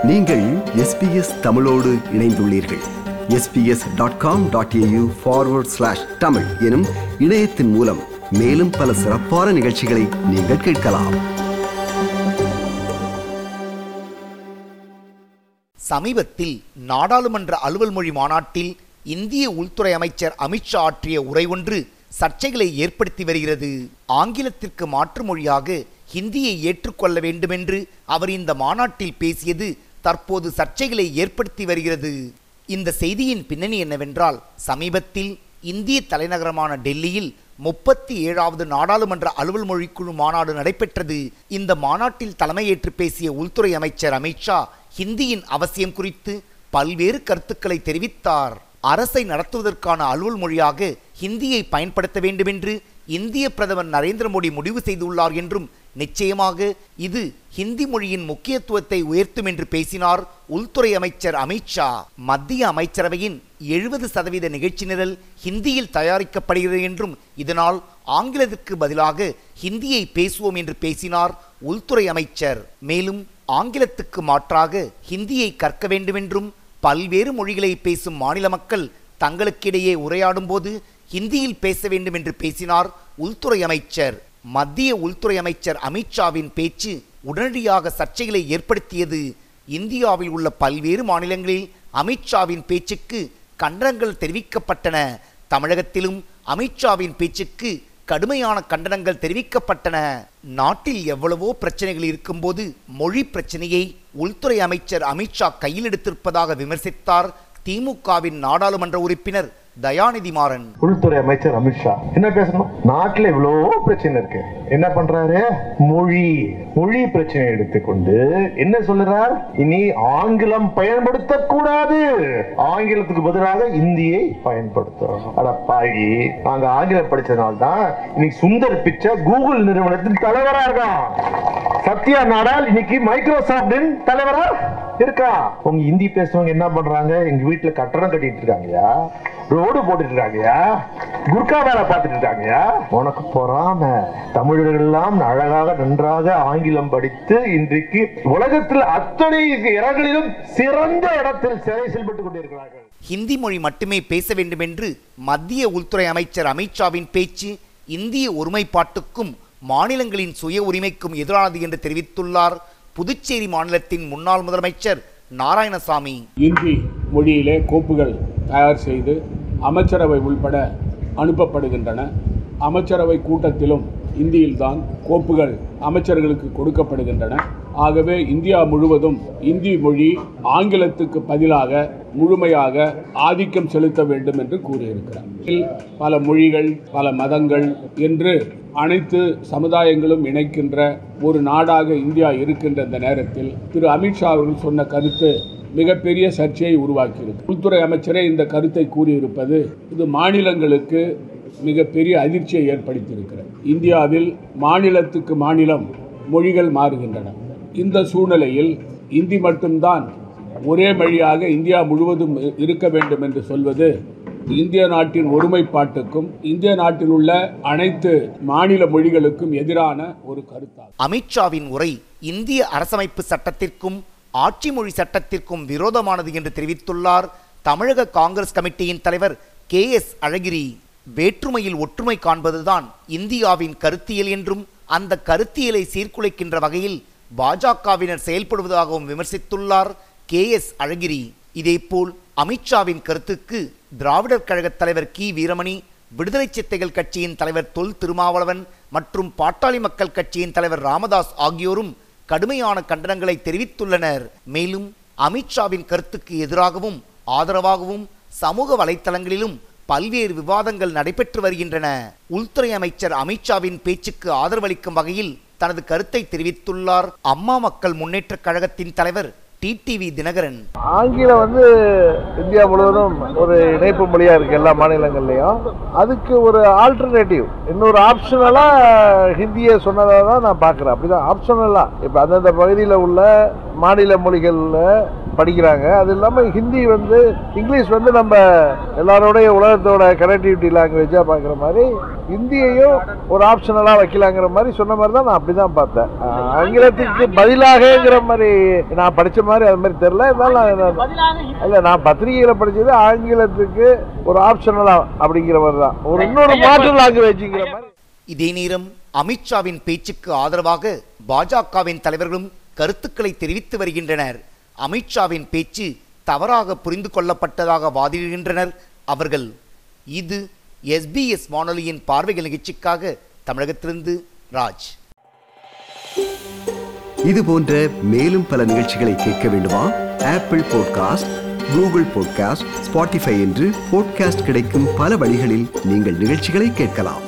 நீங்கள் எஸ்பிஎஸ் தமிழோடு இணைந்துள்ளீர்கள் SBS dot com dot AU forward slash Tamil எனும் இணையத்தின் மூலம் மேலும் பல சிறப்பான நிகழ்ச்சிகளை நீங்கள் கேட்கலாம் சமீபத்தில் நாடாளுமன்ற அலுவல் மொழி மாநாட்டில் இந்திய உள்துறை அமைச்சர் அமித்ஷா ஆற்றிய உரை ஒன்று சர்ச்சைகளை ஏற்படுத்தி வருகிறது ஆங்கிலத்திற்கு மாற்று மொழியாக ஹிந்தியை ஏற்றுக்கொள்ள வேண்டுமென்று அவர் இந்த மாநாட்டில் பேசியது தற்போது சர்ச்சைகளை ஏற்படுத்தி வருகிறது இந்த செய்தியின் பின்னணி என்னவென்றால் சமீபத்தில் இந்திய தலைநகரமான டெல்லியில் முப்பத்தி ஏழாவது நாடாளுமன்ற அலுவல் மொழிக்குழு மாநாடு நடைபெற்றது இந்த மாநாட்டில் தலைமையேற்று பேசிய உள்துறை அமைச்சர் அமித்ஷா ஹிந்தியின் அவசியம் குறித்து பல்வேறு கருத்துக்களை தெரிவித்தார் அரசை நடத்துவதற்கான அலுவல் மொழியாக ஹிந்தியை பயன்படுத்த வேண்டுமென்று இந்திய பிரதமர் நரேந்திர மோடி முடிவு செய்துள்ளார் என்றும் நிச்சயமாக இது ஹிந்தி மொழியின் முக்கியத்துவத்தை உயர்த்தும் என்று பேசினார் உள்துறை அமைச்சர் அமித்ஷா மத்திய அமைச்சரவையின் எழுபது சதவீத நிகழ்ச்சி நிரல் ஹிந்தியில் தயாரிக்கப்படுகிறது என்றும் இதனால் ஆங்கிலத்திற்கு பதிலாக ஹிந்தியை பேசுவோம் என்று பேசினார் உள்துறை அமைச்சர் மேலும் ஆங்கிலத்துக்கு மாற்றாக ஹிந்தியை கற்க வேண்டுமென்றும் பல்வேறு மொழிகளை பேசும் மாநில மக்கள் தங்களுக்கிடையே உரையாடும் போது ஹிந்தியில் பேச வேண்டும் என்று பேசினார் உள்துறை அமைச்சர் மத்திய உள்துறை அமைச்சர் அமித்ஷாவின் பேச்சு உடனடியாக சர்ச்சைகளை ஏற்படுத்தியது இந்தியாவில் உள்ள பல்வேறு மாநிலங்களில் அமித்ஷாவின் பேச்சுக்கு கண்டனங்கள் தெரிவிக்கப்பட்டன தமிழகத்திலும் அமித்ஷாவின் பேச்சுக்கு கடுமையான கண்டனங்கள் தெரிவிக்கப்பட்டன நாட்டில் எவ்வளவோ பிரச்சனைகள் இருக்கும்போது மொழி பிரச்சனையை உள்துறை அமைச்சர் அமித்ஷா கையில் எடுத்திருப்பதாக விமர்சித்தார் திமுகவின் நாடாளுமன்ற உறுப்பினர் தயாநிதி மாறன் உள்துறை அமைச்சர் அமித்ஷா என்ன பேசணும் நாட்டுல இவ்வளோ பிரச்சனை இருக்கு என்ன பண்றாரு மொழி மொழி பிரச்சனை எடுத்துக்கொண்டு என்ன சொல்லுறார் இனி ஆங்கிலம் பயன்படுத்த கூடாது ஆங்கிலத்துக்கு பதிலாக இந்தியை பயன்படுத்துறோம் அட பாவி நாங்க ஆங்கிலம் படிச்சதுனால தான் இன்னைக்கு சுந்தர் பிச்சை கூகுள் நிறுவனத்தின் தலைவரா இருக்கான் சத்யா நாடால் இன்னைக்கு மைக்ரோசாப்டின் தலைவரா இருக்கா உங்க ஹிந்தி பேசுறவங்க என்ன பண்றாங்க எங்க வீட்டுல கட்டடம் கட்டிட்டு இருக்காங்கயா ரோடு போட்டுட்டு இருக்காங்கயா குர்கா வேலை பார்த்துட்டு இருக்காங்கயா உனக்கு பொறாம தமிழர்கள் எல்லாம் அழகாக நன்றாக ஆங்கிலம் படித்து இன்றைக்கு உலகத்தில் அத்தனை இடங்களிலும் சிறந்த இடத்தில் சிறை செல்பட்டுக் கொண்டிருக்கிறார்கள் ஹிந்தி மொழி மட்டுமே பேச வேண்டும் என்று மத்திய உள்துறை அமைச்சர் அமித்ஷாவின் பேச்சு இந்திய ஒருமைப்பாட்டுக்கும் மாநிலங்களின் சுய உரிமைக்கும் எதிரானது என்று தெரிவித்துள்ளார் புதுச்சேரி மாநிலத்தின் முன்னாள் முதலமைச்சர் நாராயணசாமி இந்தி மொழியிலே கோப்புகள் தயார் செய்து அமைச்சரவை உள்பட அனுப்பப்படுகின்றன அமைச்சரவை கூட்டத்திலும் இந்தியில்தான் கோப்புகள் அமைச்சர்களுக்கு கொடுக்கப்படுகின்றன ஆகவே இந்தியா முழுவதும் இந்தி மொழி ஆங்கிலத்துக்கு பதிலாக முழுமையாக ஆதிக்கம் செலுத்த வேண்டும் என்று கூறியிருக்கிறார் இதில் பல மொழிகள் பல மதங்கள் என்று அனைத்து சமுதாயங்களும் இணைக்கின்ற ஒரு நாடாக இந்தியா இருக்கின்ற இந்த நேரத்தில் திரு அமித்ஷா அவர்கள் சொன்ன கருத்து மிகப்பெரிய சர்ச்சையை உருவாக்கியிருக்கு உள்துறை அமைச்சரே இந்த கருத்தை கூறியிருப்பது இது மாநிலங்களுக்கு மிகப்பெரிய அதிர்ச்சியை ஏற்படுத்தியிருக்கிறது இந்தியாவில் மாநிலத்துக்கு மாநிலம் மொழிகள் மாறுகின்றன இந்த சூழ்நிலையில் இந்தி மட்டும்தான் ஒரே மொழியாக இந்தியா முழுவதும் இ- இருக்க வேண்டும் என்று சொல்வது இந்திய நாட்டின் ஒருமைப்பாட்டுக்கும் இந்திய நாட்டில் உள்ள அனைத்து மாநில மொழிகளுக்கும் எதிரான ஒரு கருத்தாகும் அமித்ஷாவின் உரை இந்திய அரசமைப்பு சட்டத்திற்கும் ஆட்சி மொழி சட்டத்திற்கும் விரோதமானது என்று தெரிவித்துள்ளார் தமிழக காங்கிரஸ் கமிட்டியின் தலைவர் கே எஸ் அழகிரி வேற்றுமையில் ஒற்றுமை காண்பதுதான் இந்தியாவின் கருத்தியல் என்றும் அந்த கருத்தியலை சீர்குலைக்கின்ற வகையில் பாஜகவினர் செயல்படுவதாகவும் விமர்சித்துள்ளார் கே எஸ் அழகிரி இதேபோல் அமித்ஷாவின் கருத்துக்கு திராவிடர் கழகத் தலைவர் கி வீரமணி விடுதலை சித்தைகள் கட்சியின் தலைவர் தொல் திருமாவளவன் மற்றும் பாட்டாளி மக்கள் கட்சியின் தலைவர் ராமதாஸ் ஆகியோரும் கடுமையான கண்டனங்களை தெரிவித்துள்ளனர் மேலும் அமித்ஷாவின் கருத்துக்கு எதிராகவும் ஆதரவாகவும் சமூக வலைத்தளங்களிலும் பல்வேறு விவாதங்கள் நடைபெற்று வருகின்றன உள்துறை அமைச்சர் அமித்ஷாவின் பேச்சுக்கு ஆதரவளிக்கும் வகையில் தனது கருத்தை தெரிவித்துள்ளார் அம்மா மக்கள் முன்னேற்றக் கழகத்தின் தலைவர் டிடிவி தினகரன் ஆங்கிலம் வந்து இந்தியா முழுவதும் ஒரு இணைப்பு மொழியா இருக்கு எல்லா மாநிலங்கள்லயும் அதுக்கு ஒரு ஆல்டர்னேட்டிவ் இன்னொரு ஆப்ஷனலா ஹிந்தியை சொன்னதை தான் நான் பார்க்குறேன் அப்படிதான் ஆப்ஷனலா இப்போ அந்தந்த பகுதியில் உள்ள மாநில மொழிகளில் படிக்கிறாங்க அது இல்லாமல் ஹிந்தி வந்து இங்கிலீஷ் வந்து நம்ம எல்லாரோடைய உலகத்தோட கனெக்டிவிட்டி லாங்குவேஜாக பார்க்குற மாதிரி இந்தியையும் ஒரு ஆப்ஷனலாக வைக்கலாங்கிற மாதிரி சொன்ன மாதிரி தான் நான் அப்படி தான் பார்த்தேன் ஆஹ் ஆங்கிலத்துக்கு பதிலாகங்கிற மாதிரி நான் படித்த மாதிரி அது மாதிரி தெரில இருந்தாலும் நான் இல்லை நான் பத்திரிகையில் படித்தது ஆங்கிலத்துக்கு ஒரு ஆப்ஷனலாக அப்படிங்கிற மாதிரி தான் ஒரு இன்னொரு மாற்று லாங்குவேஜுங்கிற மாதிரி இதே நேரம் அமித்ஷாவின் பேச்சுக்கு ஆதரவாக பாஜகவின் தலைவர்களும் கருத்துக்களை தெரிவித்து வருகின்றனர் அமித்ஷாவின் பேச்சு தவறாக புரிந்து கொள்ளப்பட்டதாக வாதிடுகின்றனர் அவர்கள் இது எஸ்பிஎஸ் வானொலியின் பார்வைகள் நிகழ்ச்சிக்காக தமிழகத்திலிருந்து ராஜ் இது போன்ற மேலும் பல நிகழ்ச்சிகளை கேட்க வேண்டுமா Apple podcast Google podcast Spotify என்று பாட்காஸ்ட் கிடைக்கும் பல வழிகளில் நீங்கள் நிகழ்ச்சிகளை கேட்கலாம்